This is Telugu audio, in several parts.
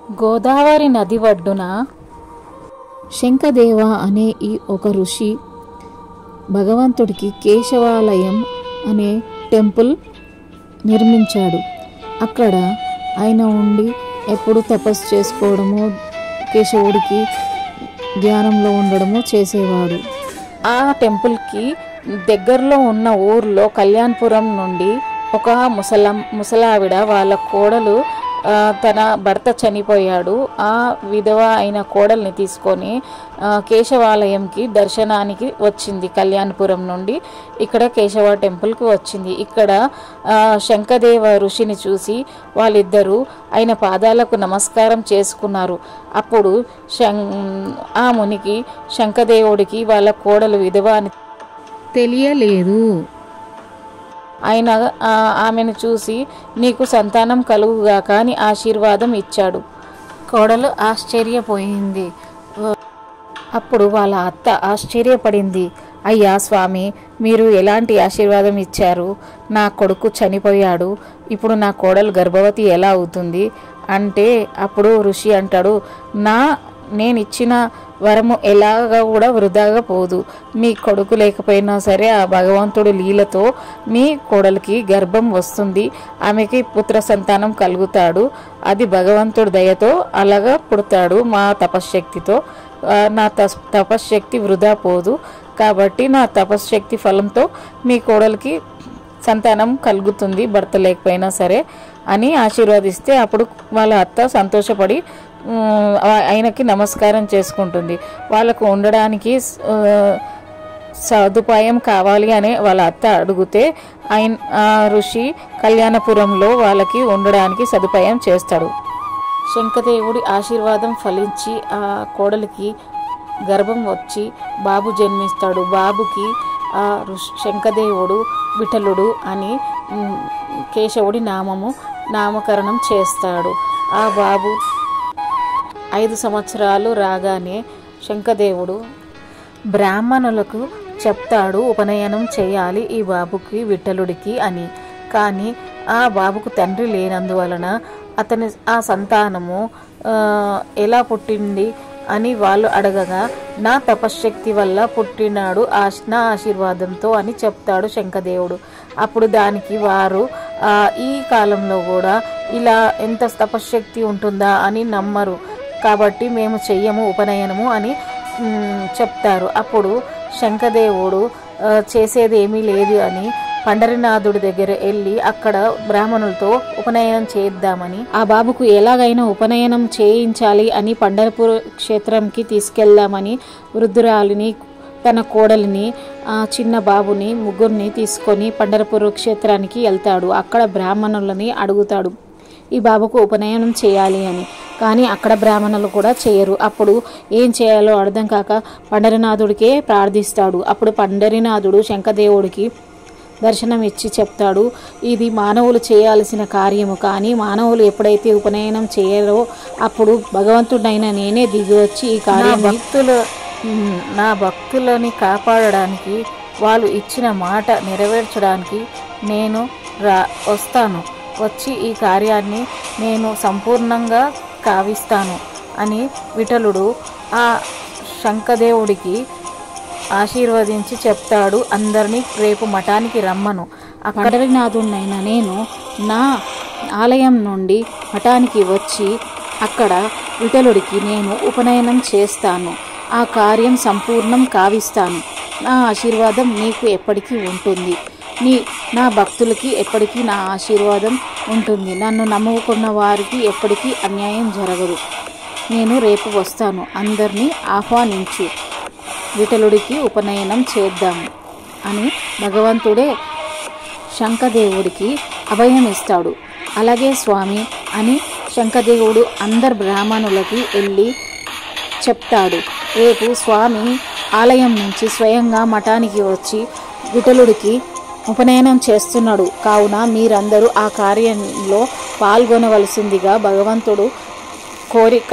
గోదావరి నది ఒడ్డున శంఖదేవ అనే ఈ ఒక ఋషి భగవంతుడికి కేశవాలయం అనే టెంపుల్ నిర్మించాడు అక్కడ ఆయన ఉండి ఎప్పుడు తపస్సు చేసుకోవడము కేశవుడికి ధ్యానంలో ఉండడము చేసేవాడు ఆ టెంపుల్కి దగ్గరలో ఉన్న ఊర్లో కళ్యాణపురం నుండి ఒక ముసలం ముసలావిడ వాళ్ళ కోడలు ఆ, తన భర్త చనిపోయాడు ఆ విధవ అయిన కోడల్ని తీసుకొని ఆ, కేశవాలయంకి దర్శనానికి వచ్చింది కళ్యాణపురం నుండి ఇక్కడ కేశవ టెంపుల్కి వచ్చింది ఇక్కడ ఆ, శంఖదేవ ఋషిని చూసి వాళ్ళిద్దరూ ఆయన పాదాలకు నమస్కారం చేసుకున్నారు అప్పుడు శం ఆ మునికి శంఖదేవుడికి వాళ్ళ కోడలు విధవ అని తెలియలేదు ఆయన ఆ, ఆమెను చూసి నీకు సంతానం కలుగుగాక అని ఆశీర్వాదం ఇచ్చాడు కోడలు ఆశ్చర్యపోయింది అప్పుడు వాళ్ళ అత్త ఆశ్చర్యపడింది అయ్యా స్వామి మీరు ఎలాంటి ఆశీర్వాదం ఇచ్చారు నా కొడుకు చనిపోయాడు ఇప్పుడు నా కోడలు గర్భవతి ఎలా అవుతుంది అంటే అప్పుడు ఋషి అంటాడు నా నేను ఇచ్చిన వరము ఎలాగా కూడా వృధాగా పోదు మీ కొడుకు లేకపోయినా సరే ఆ భగవంతుడు లీలతో మీ కోడలికి గర్భం వస్తుంది ఆమెకి పుత్ర సంతానం కలుగుతాడు అది భగవంతుడి దయతో అలాగా పుడతాడు మా తపశ్శక్తితో ఆ, నా తస్ తపశ్శక్తి వృధా పోదు కాబట్టి నా తపశ్శక్తి ఫలంతో మీ కోడలికి సంతానం కలుగుతుంది భర్త లేకపోయినా సరే అని ఆశీర్వదిస్తే అప్పుడు వాళ్ళ అత్త సంతోషపడి ఉమ్, ఆ- ఆయనకి నమస్కారం చేసుకుంటుంది వాళ్ళకు ఉండడానికి ఆ, సదుపాయం కావాలి అని వాళ్ళ అత్త అడిగితే ఆయన ఆ ఋషి కళ్యాణపురంలో వాళ్ళకి ఉండడానికి సదుపాయం చేస్తాడు శంఖదేవుడి ఆశీర్వాదం ఫలించి ఆ కోడలికి గర్భం వచ్చి బాబు జన్మిస్తాడు బాబుకి ఆ ఋష్- శంఖదేవుడు విఠలుడు అని ఉమ్, కేశవుడి నామము నామకరణం చేస్తాడు ఆ బాబు ఐదు సంవత్సరాలు రాగానే శంఖదేవుడు బ్రాహ్మణులకు చెప్తాడు ఉపనయనం చేయాలి ఈ బాబుకి విఠలుడికి అని కానీ ఆ బాబుకు తండ్రి లేనందువలన అతని ఆ సంతానము ఆ, ఎలా పుట్టింది అని వాళ్ళు అడగగా నా తపశ్శక్తి వల్ల పుట్టినాడు ఆశ నా ఆశీర్వాదంతో అని చెప్తాడు శంఖదేవుడు అప్పుడు దానికి వారు ఆ, ఈ కాలంలో కూడా ఇలా ఎంత తపశ్శక్తి ఉంటుందా అని నమ్మరు కాబట్టి మేము చెయ్యము ఉపనయనము అని మ్, చెప్తారు అప్పుడు శంఖదేవుడు ఆ, చేసేది ఏమీ లేదు అని పండరినాథుడి దగ్గర వెళ్ళి అక్కడ బ్రాహ్మణులతో ఉపనయనం చేద్దామని ఆ బాబుకు ఎలాగైనా ఉపనయనం చేయించాలి అని పండరపూర్ క్షేత్రంకి తీసుకెళ్దామని వృద్ధురాలిని తన కోడలిని ఆ చిన్న బాబుని ముగ్గురిని తీసుకొని పండరపూర్ క్షేత్రానికి వెళ్తాడు అక్కడ బ్రాహ్మణులని అడుగుతాడు ఈ బాబుకు ఉపనయనం చేయాలి అని కానీ అక్కడ బ్రాహ్మణులు కూడా చేయరు అప్పుడు ఏం చేయాలో అర్థం కాక పండరినాథుడికే ప్రార్థిస్తాడు అప్పుడు పండరినాథుడు శంఖదేవుడికి దర్శనం ఇచ్చి చెప్తాడు ఇది మానవులు చేయాల్సిన కార్యము కానీ మానవులు ఎప్పుడైతే ఉపనయనం చేయరో అప్పుడు భగవంతుడైన నేనే దిగి వచ్చి ఈ కార్యం భక్తుల ఉమ్, నా భక్తులని కాపాడడానికి వాళ్ళు ఇచ్చిన మాట నెరవేర్చడానికి నేను రా వస్తాను వచ్చి ఈ కార్యాన్ని నేను సంపూర్ణంగా కావిస్తాను అని విఠలుడు ఆ శంఖదేవుడికి ఆశీర్వదించి చెప్తాడు అందరినీ రేపు మఠానికి రమ్మను అక్కడనాథుడినైనా నేను నా ఆలయం నుండి మఠానికి వచ్చి అక్కడ విఠలుడికి నేను ఉపనయనం చేస్తాను ఆ కార్యం సంపూర్ణం కావిస్తాను నా ఆశీర్వాదం నీకు ఎప్పటికీ ఉంటుంది నీ నా భక్తులకి ఎప్పటికీ నా ఆశీర్వాదం ఉంటుంది నన్ను నమ్ముకున్న వారికి ఎప్పటికీ అన్యాయం జరగదు నేను రేపు వస్తాను అందరినీ ఆహ్వానించు విఠలుడికి ఉపనయనం చేద్దాం అని భగవంతుడే శంఖదేవుడికి అభయం ఇస్తాడు అలాగే స్వామి అని శంఖదేవుడు అందరు బ్రాహ్మణులకి వెళ్ళి చెప్తాడు రేపు స్వామి ఆలయం నుంచి స్వయంగా మఠానికి వచ్చి విఠలుడికి ఉపనయనం చేస్తున్నాడు కావున మీరందరూ ఆ కార్యంలో పాల్గొనవలసిందిగా భగవంతుడు కోరిక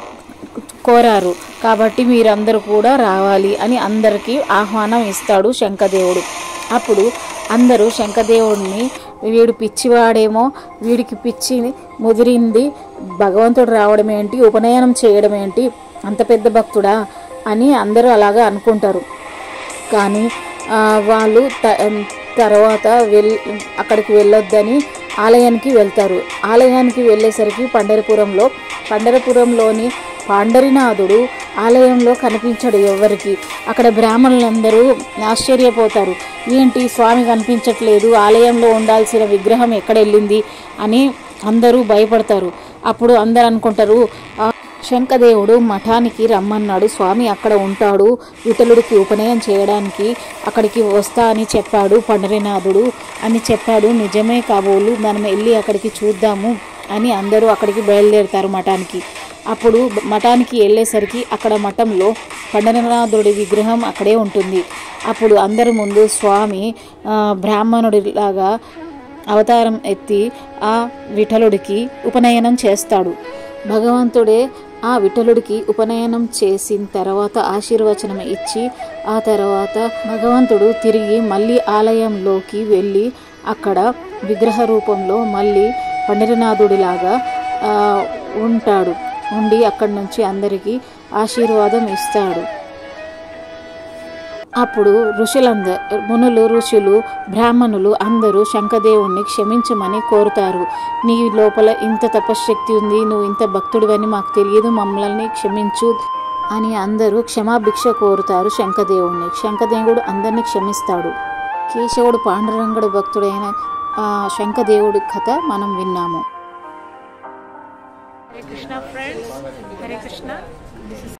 కోరారు కాబట్టి మీరందరూ కూడా రావాలి అని అందరికీ ఆహ్వానం ఇస్తాడు శంఖదేవుడు అప్పుడు అందరూ శంఖదేవుడిని వీడు పిచ్చివాడేమో వీడికి పిచ్చి ముదిరింది భగవంతుడు రావడం ఏంటి ఉపనయనం చేయడం ఏంటి అంత పెద్ద భక్తుడా అని అందరూ అలాగా అనుకుంటారు కానీ ఆ, వాళ్ళు త- తర్వాత వెల్ అక్కడికి వెళ్ళొద్దని ఆలయానికి వెళ్తారు ఆలయానికి వెళ్ళేసరికి పండరపురంలో పండరపురంలోని పాండరినాథుడు ఆలయంలో కనిపించడు ఎవరికి అక్కడ బ్రాహ్మణులందరూ ఆశ్చర్యపోతారు ఏంటి స్వామి కనిపించట్లేదు ఆలయంలో ఉండాల్సిన విగ్రహం ఎక్కడ వెళ్ళింది అని అందరూ భయపడతారు అప్పుడు అందరు అనుకుంటారు "ఆ, శంఖదేవుడు మఠానికి రమ్మన్నాడు స్వామి అక్కడ ఉంటాడు విఠలుడికి ఉపనయనం చేయడానికి అక్కడికి వస్తా అని చెప్పాడు పండరినాథుడు అని చెప్పాడు నిజమే కాబోలు మనం వెళ్ళి అక్కడికి చూద్దాము అని అందరూ అక్కడికి బయలుదేరుతారు మఠానికి అప్పుడు మఠానికి వెళ్ళేసరికి అక్కడ మఠంలో పండరనాథుడి విగ్రహం అక్కడే ఉంటుంది అప్పుడు అందరి ముందు స్వామి ఆ, బ్రాహ్మణుడిలాగా అవతారం ఎత్తి ఆ విఠలుడికి ఉపనయనం చేస్తాడు భగవంతుడే ఆ విఠలుడికి ఉపనయనం చేసిన తర్వాత ఆశీర్వచనం ఇచ్చి ఆ తర్వాత భగవంతుడు తిరిగి మళ్ళీ ఆలయంలోకి వెళ్ళి అక్కడ విగ్రహ రూపంలో మళ్ళీ పండరినాథుడిలాగా ఆ, ఉంటాడు ఉండి అక్కడి నుంచి అందరికీ ఆశీర్వాదం ఇస్తాడు అప్పుడు ఋషులందరూ మునులు ఋషులు బ్రాహ్మణులు అందరూ శంఖదేవుణ్ణి క్షమించమని కోరుతారు నీ లోపల ఇంత తపశ్శక్తి ఉంది నువ్వు ఇంత భక్తుడివని మాకు తెలియదు మమ్మల్ని క్షమించు అని అందరూ క్షమాభిక్ష కోరుతారు శంఖదేవుణ్ణి శంఖదేవుడు అందరినీ క్షమిస్తాడు కేశవుడు పాండురంగడు భక్తుడైన ఆ శంఖదేవుడి కథ మనం విన్నాము Hare Krishna friends, Hare Krishna. This is